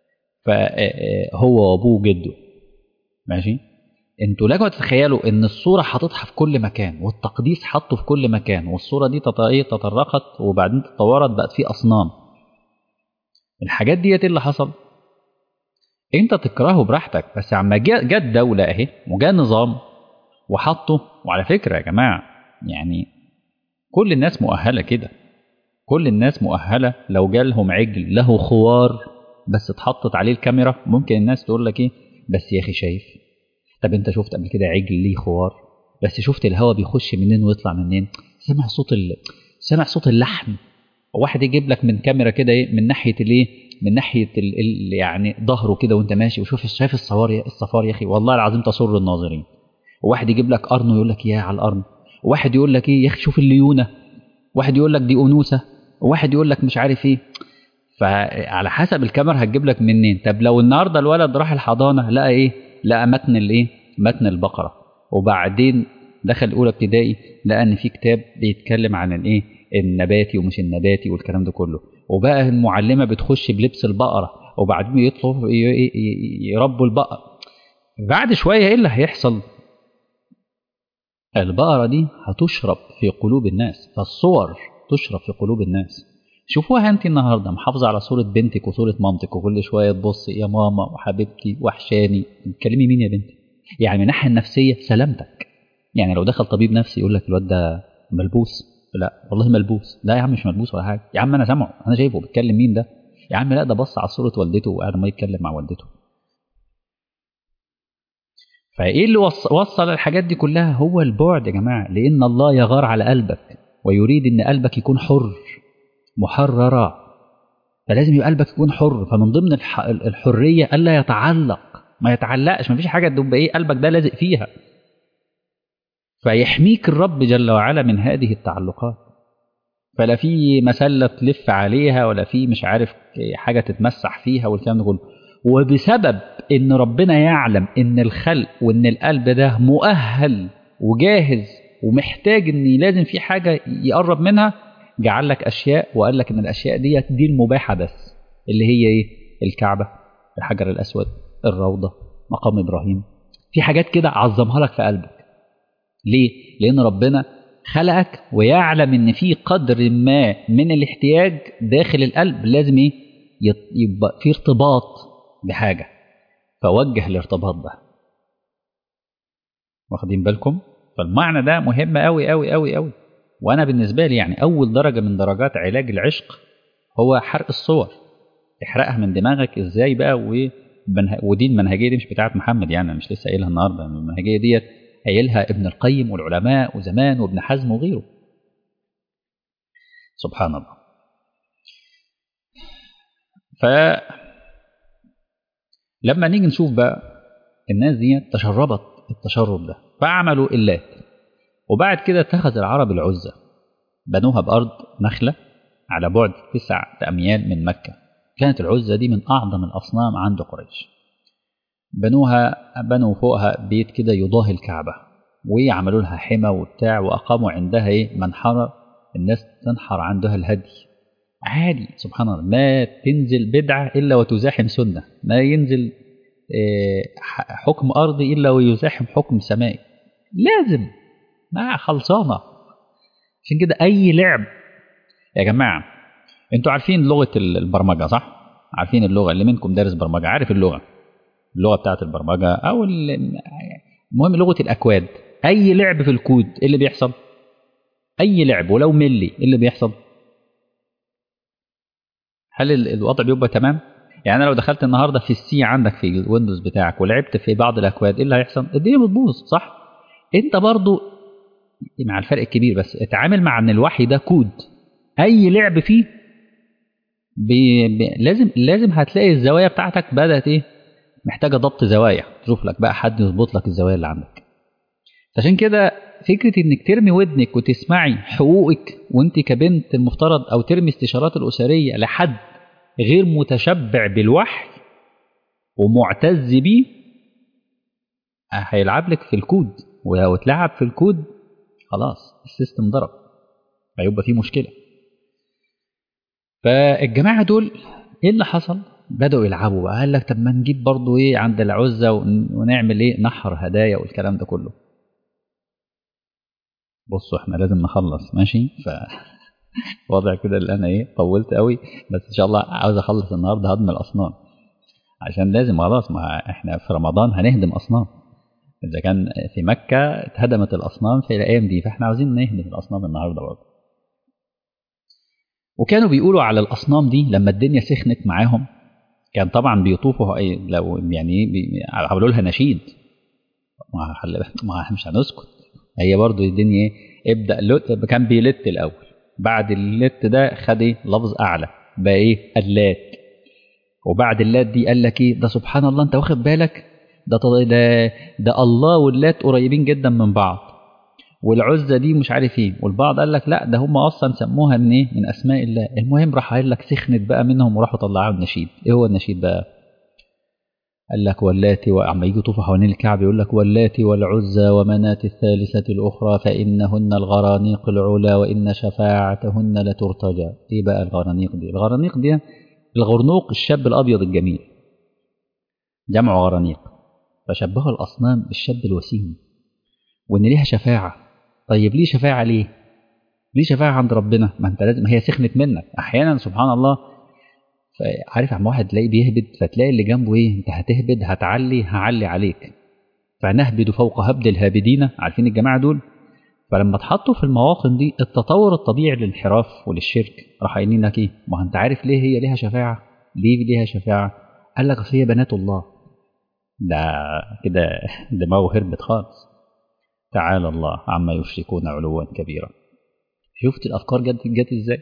فهو وابوه وجده ماشي انتوا لكم تتخيلوا ان الصوره حاططها في كل مكان والتقديس حاطه في كل مكان والصوره دي تطرقت وبعدين تطورت بقت في اصنام الحاجات ديت اللي حصل انت تكرهه براحتك بس عما جت دوله اهي وجاء نظام وحطه وعلى فكره يا جماعه يعني كل الناس مؤهله كده كل الناس مؤهله لو جالهم عجل له خوار بس اتحطت عليه الكاميرا ممكن الناس تقول لك ايه بس يا اخي شايف طب انت شفت قبل كده عجل ليه خوار بس شفت الهواء بيخش منين ويطلع منين سمع صوت ال... سمع صوت اللحم واحد يجيب لك من كاميرا كده ايه من ناحيه الايه من ناحيه ال... ال... يعني ظهره كده وانت ماشي وشوف شايف الصوار يا الصفار يا اخي والله العظيم تسر الناظرين وواحد يجيب لك قرن ويقول لك يا على القرن وواحد يقول لك ايه يا اخي شوف الليونه واحد يقول لك دي انوثه وواحد يقول لك مش عارف ايه فعلى حسب الكاميرا هتجيب لك منين طب لو النهارده الولد راح الحضانه لقى ايه لقى متن الايه متن البقره وبعدين دخل اولى ابتدائي لقى ان في كتاب بيتكلم عن الايه النباتي ومش النباتي والكلام ده كله وبقى المعلمه بتخش بلبس البقره وبعدين يطلبوا يربوا البقر بعد شويه ايه اللي هيحصل البقره دي هتشرب في قلوب الناس فالصور تشرب في قلوب الناس شوفوها انت النهارده محافظه على صوره بنتك وصوره مامتك وكل شويه تبصي يا ماما وحبيبتي وحشاني تكلمي مين يا بنتي يعني من الناحيه النفسيه سلامتك يعني لو دخل طبيب نفسي يقول لك الواد ده ملبوس لا والله ملبوس لا يا عم مش ملبوس ولا حاجه يا عم انا سامعه انا شايفه بيتكلم مين ده يا عم لا ده بص على صوره والدته وقاعد ما يتكلم مع والدته فايه اللي وصل الحاجات دي كلها هو البعد يا جماعه لان الله يغار على قلبك ويريد ان قلبك يكون حر محررا فلازم يبقى قلبك يكون حر فمن ضمن الحريه الا يتعلق ما يتعلقش ما فيش حاجه تبقى ايه قلبك ده لازق فيها فيحميك الرب جل وعلا من هذه التعلقات فلا في مسله تلف عليها ولا في مش عارف حاجه تتمسح فيها والكلام ده كله وبسبب ان ربنا يعلم ان الخلق وان القلب ده مؤهل وجاهز ومحتاج ان لازم في حاجه يقرب منها جعل لك اشياء وقال لك ان الاشياء ديت دي المباحه بس اللي هي ايه الكعبه الحجر الاسود الروضه مقام ابراهيم في حاجات كده عظمها لك في قلبك ليه لان ربنا خلقك ويعلم ان في قدر ما من الاحتياج داخل القلب لازم ايه يبقى في ارتباط بحاجه فوجه الارتباط ده واخدين بالكم فالمعنى ده مهم قوي قوي قوي قوي وانا بالنسبه لي يعني اول درجه من درجات علاج العشق هو حرق الصور تحرقها من دماغك ازاي بقى و ودي المنهجيه دي مش بتاعت محمد يعني انا مش لسه قايلها النهارده المنهجيه ديت قايلها ابن القيم والعلماء وزمان وابن حزم وغيره سبحان الله ف لما نيجي نشوف بقى الناس دي تشربت التشرب ده فعملوا اللات وبعد كده اتخذ العرب العزة بنوها بأرض نخلة على بعد تسع أميال من مكة كانت العزة دي من أعظم الأصنام عند قريش بنوها بنوا فوقها بيت كده يضاهي الكعبة وعملوا لها حمى وبتاع وأقاموا عندها إيه منحرة الناس تنحر عندها الهدي عادي سبحان الله ما تنزل بدعة إلا وتزاحم سنة ما ينزل حكم أرضي إلا ويزاحم حكم سمائي لازم ما خلصانة عشان كده أي لعب يا جماعة انتوا عارفين لغة البرمجة صح؟ عارفين اللغة اللي منكم دارس برمجة عارف اللغة اللغة بتاعت البرمجة أو المهم لغة الأكواد أي لعب في الكود إيه اللي بيحصل؟ أي لعب ولو ملي إيه اللي بيحصل؟ هل الوضع بيبقى تمام؟ يعني انا لو دخلت النهارده في السي عندك في الويندوز بتاعك ولعبت في بعض الاكواد ايه اللي هيحصل؟ الدنيا بتبوظ صح؟ انت برضو مع الفرق الكبير بس اتعامل مع ان الوحي ده كود اي لعب فيه بي بي لازم لازم هتلاقي الزوايا بتاعتك بدات ايه؟ محتاجه ضبط زوايا تشوف لك بقى حد يظبط لك الزوايا اللي عندك. عشان كده فكره انك ترمي ودنك وتسمعي حقوقك وانت كبنت المفترض او ترمي استشارات الاسريه لحد غير متشبع بالوحي ومعتز بيه هيلعب لك في الكود ولو اتلعب في الكود خلاص السيستم ضرب هيبقى فيه مشكله فالجماعه دول ايه اللي حصل بدأوا يلعبوا بقى قال لك طب ما نجيب برضو ايه عند العزة ونعمل ايه نحر هدايا والكلام ده كله بصوا احنا لازم نخلص ماشي ف وضع كده اللي انا ايه طولت قوي بس ان شاء الله عاوز اخلص النهارده هضم الاصنام عشان لازم خلاص ما احنا في رمضان هنهدم اصنام اذا كان في مكه اتهدمت الاصنام في الايام دي فاحنا عاوزين نهدم الاصنام النهارده برضه وكانوا بيقولوا على الاصنام دي لما الدنيا سخنت معاهم كان طبعا بيطوفوا لو يعني عملوا لها نشيد ما خلي ما مش هنسكت هي برضه الدنيا ابدا لت كان بيلت الاول بعد اللت ده خد ايه لفظ اعلى بقى ايه اللات وبعد اللات دي قال لك ايه ده سبحان الله انت واخد بالك ده ده ده الله واللات قريبين جدا من بعض والعزة دي مش عارف ايه والبعض قال لك لا ده هم اصلا سموها من ايه من اسماء الله المهم راح قال لك سخنت بقى منهم وراحوا طلعوا النشيد ايه هو النشيد بقى قال لك واللاتي وعم يجوا يطوفوا حوالين الكعبه يقول لك واللاتي والعزى ومناة الثالثة الأخرى فإنهن الغرانيق العلا وإن شفاعتهن لترتجى إيه بقى الغرانيق دي؟ الغرانيق دي الغرنوق الشاب الأبيض الجميل جمع غرانيق فشبهوا الأصنام بالشاب الوسيم وإن ليها شفاعة طيب ليه شفاعة ليه؟ ليه شفاعة عند ربنا؟ ما أنت لازم هي سخنت منك أحيانا سبحان الله عارف عم واحد تلاقيه بيهبد فتلاقي اللي جنبه إيه؟ أنت هتهبد هتعلي هعلي عليك فنهبد فوق هبد الهابدين عارفين الجماعة دول؟ فلما اتحطوا في المواطن دي التطور الطبيعي للانحراف وللشرك راح قايلين لك ايه؟ ما انت عارف ليه هي ليها شفاعه؟ ليه ليها شفاعه؟ قال لك اصل هي بنات الله. ده كده دماغه هربت خالص. تعالى الله عما يشركون علوا كبيرا. شفت الافكار جت جت ازاي؟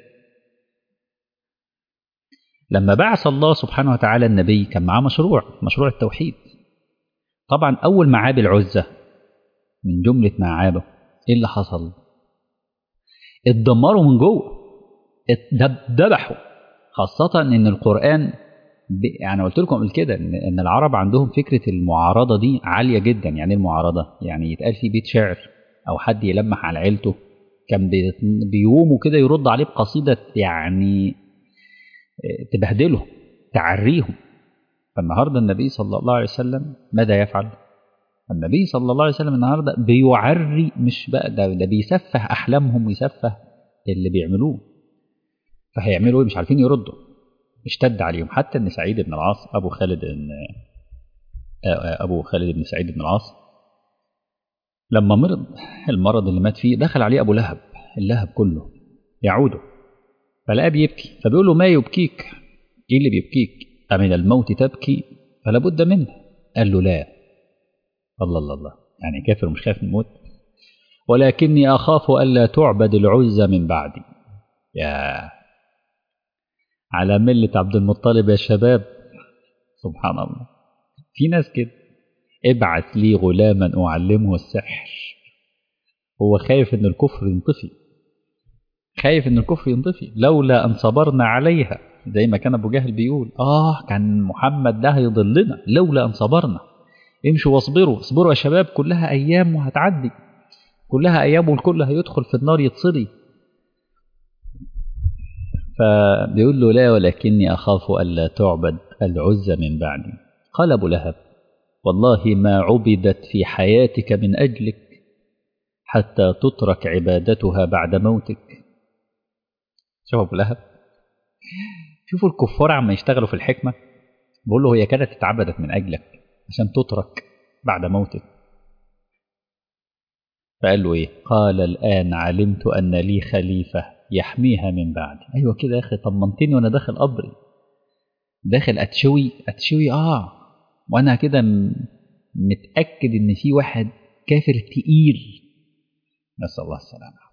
لما بعث الله سبحانه وتعالى النبي كان معاه مشروع مشروع التوحيد. طبعا اول ما عاب العزه من جمله ما عابه ايه اللي حصل اتدمروا من جوه اتذبحوا خاصة ان القرآن ب... يعني قلت لكم قبل كده ان ان العرب عندهم فكرة المعارضة دي عالية جدا يعني المعارضة يعني يتقال في بيت شعر او حد يلمح على عيلته كان بي... بيقوموا كده يرد عليه بقصيدة يعني تبهدله تعريهم فالنهارده النبي صلى الله عليه وسلم ماذا يفعل؟ النبي صلى الله عليه وسلم النهارده بيعري مش بقى ده, ده بيسفه احلامهم ويسفه اللي بيعملوه فهيعملوا ايه مش عارفين يردوا اشتد عليهم حتى ان سعيد بن العاص ابو خالد بن ابو خالد بن سعيد بن العاص لما مرض المرض اللي مات فيه دخل عليه ابو لهب اللهب كله يعوده فلقاه بيبكي فبيقول له ما يبكيك ايه اللي بيبكيك امن الموت تبكي فلا بد منه قال له لا الله الله الله يعني كافر مش خايف من الموت ولكني أخاف ألا تعبد العزى من بعدي يا على ملة عبد المطلب يا شباب سبحان الله في ناس كده ابعث لي غلاما أعلمه السحر هو خايف ان الكفر ينطفي خايف ان الكفر ينطفي لولا ان صبرنا عليها زي ما كان ابو جهل بيقول اه كان محمد ده هيضلنا لولا ان صبرنا امشوا واصبروا اصبروا يا شباب كلها ايام وهتعدي كلها ايام والكل هيدخل في النار يتصلي فبيقول له لا ولكني اخاف الا تعبد العزى من بعدي قال ابو لهب والله ما عبدت في حياتك من اجلك حتى تترك عبادتها بعد موتك شوف ابو لهب شوفوا الكفار عم يشتغلوا في الحكمه بقول له هي كانت اتعبدت من اجلك عشان تترك بعد موتك فقال له ايه قال الان علمت ان لي خليفه يحميها من بعدي ايوه كده يا اخي طمنتني وانا داخل قبري داخل اتشوي اتشوي اه وانا كده متاكد ان في واحد كافر تقيل نسال الله السلامه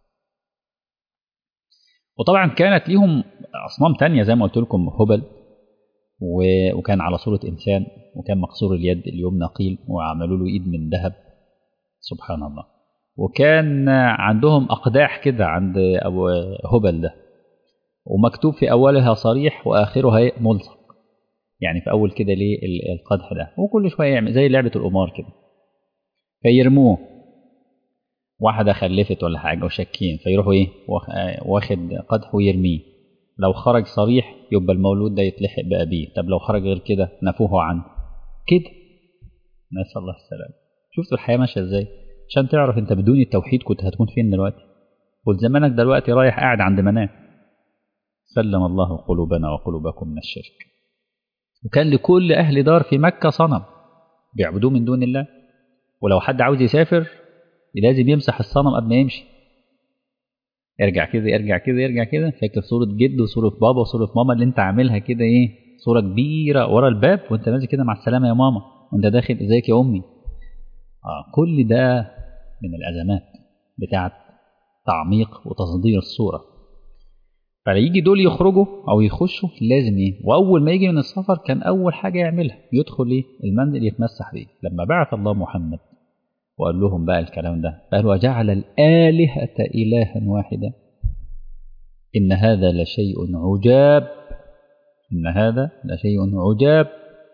وطبعا كانت ليهم اصنام تانية زي ما قلت لكم هبل وكان على صورة إنسان وكان مكسور اليد اليمنى قيل وعملوا له إيد من ذهب سبحان الله وكان عندهم أقداح كده عند أبو هبل ده ومكتوب في أولها صريح وآخرها ملصق يعني في أول كده ليه القدح ده وكل شوية يعمل زي لعبة القمار كده فيرموه واحدة خلفت ولا حاجة وشاكين فيروحوا إيه واخد قدح ويرميه لو خرج صريح يبقى المولود ده يتلحق بأبيه طب لو خرج غير كده نفوه عنه كده نسأل الله السلامة شفتوا الحياة ماشية ازاي عشان تعرف انت بدون التوحيد كنت هتكون فين دلوقتي وزمانك دلوقتي رايح قاعد عند مناه سلم الله قلوبنا وقلوبكم من الشرك وكان لكل أهل دار في مكة صنم بيعبدوه من دون الله ولو حد عاوز يسافر لازم يمسح الصنم قبل ما يمشي ارجع كده ارجع كده ارجع كده فاكر صورة جد وصورة بابا وصورة ماما اللي انت عاملها كده ايه صورة كبيرة ورا الباب وانت نازل كده مع السلامة يا ماما وانت داخل ازيك يا امي اه كل ده من الازمات بتاعت تعميق وتصدير الصورة فيجي دول يخرجوا او يخشوا لازم ايه واول ما يجي من السفر كان اول حاجة يعملها يدخل ايه المنزل يتمسح بيه لما بعث الله محمد وقال لهم بقى الكلام ده قال وجعل الآلهة إلها واحدا إن هذا لشيء عجاب إن هذا لشيء عجاب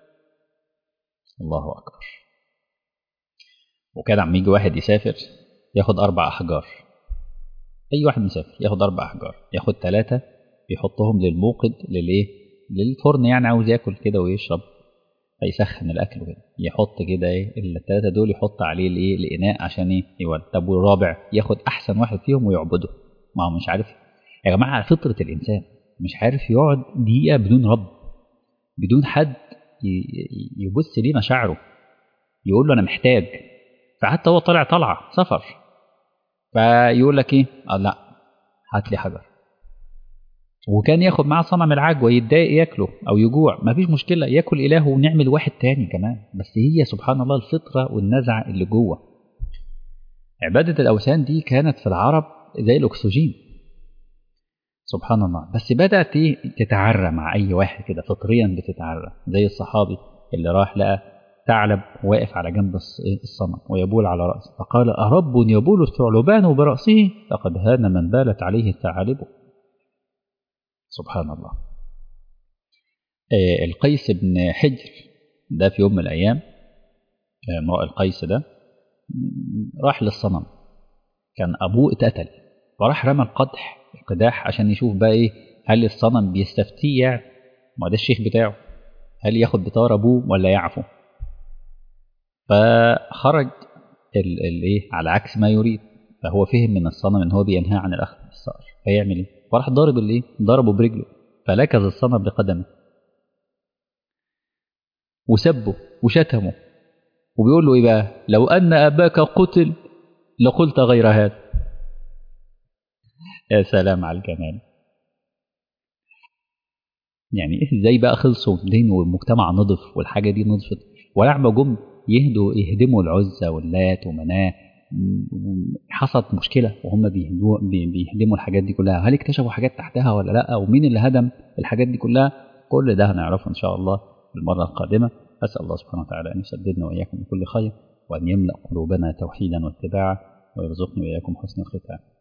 الله أكبر وكان عم يجي واحد يسافر ياخد أربع أحجار أي واحد مسافر ياخد أربع أحجار ياخد ثلاثة يحطهم للموقد للإيه للفرن يعني عاوز ياكل كده ويشرب فيسخن الاكل وكده يحط كده ايه الثلاثه دول يحط عليه الايه الاناء عشان ايه يولد طب والرابع ياخد احسن واحد فيهم ويعبده ما هو مش عارف يا جماعه فطره الانسان مش عارف يقعد دقيقه بدون رب بدون حد يبص ليه مشاعره يقول له انا محتاج فحتى هو طالع طلعه سفر فيقول لك ايه آه لا هات لي حجر وكان ياخد معاه صنم العجوه يتضايق ياكله او يجوع ما فيش مشكله ياكل اله ونعمل واحد تاني كمان بس هي سبحان الله الفطره والنزعه اللي جوه عباده الاوثان دي كانت في العرب زي الاكسجين سبحان الله بس بدات ايه تتعرى مع اي واحد كده فطريا بتتعرى زي الصحابي اللي راح لقى ثعلب واقف على جنب الصنم ويبول على راسه فقال أرب يبول الثعلبان برأسه لقد هان من بالت عليه ثعالبه سبحان الله آه القيس بن حجر ده في يوم من الأيام امرأ القيس ده راح للصنم كان أبوه اتقتل فراح رمى القدح القداح عشان يشوف بقى إيه هل الصنم بيستفتيه يعني ما ده الشيخ بتاعه هل ياخد بطار أبوه ولا يعفو فخرج الايه على عكس ما يريد فهو فهم من الصنم ان هو بينهى عن الاخذ بالثار فيعمل ايه؟ فراح ضارب الايه؟ ضربه برجله فلكز الصنم بقدمه وسبه وشتمه وبيقول له ايه بقى؟ لو ان اباك قتل لقلت غير هذا يا سلام على الجمال يعني ازاي بقى خلصوا الدين والمجتمع نضف والحاجه دي نضفت ولعبه جم يهدوا يهدموا العزة واللات ومناه حصلت مشكلة وهم بيهدموا بيهدموا الحاجات دي كلها هل اكتشفوا حاجات تحتها ولا لا ومين اللي هدم الحاجات دي كلها كل ده هنعرفه إن شاء الله المرة القادمة أسأل الله سبحانه وتعالى أن يسددنا وإياكم بكل خير وأن يملأ قلوبنا توحيدا واتباعا ويرزقني وإياكم حسن الختام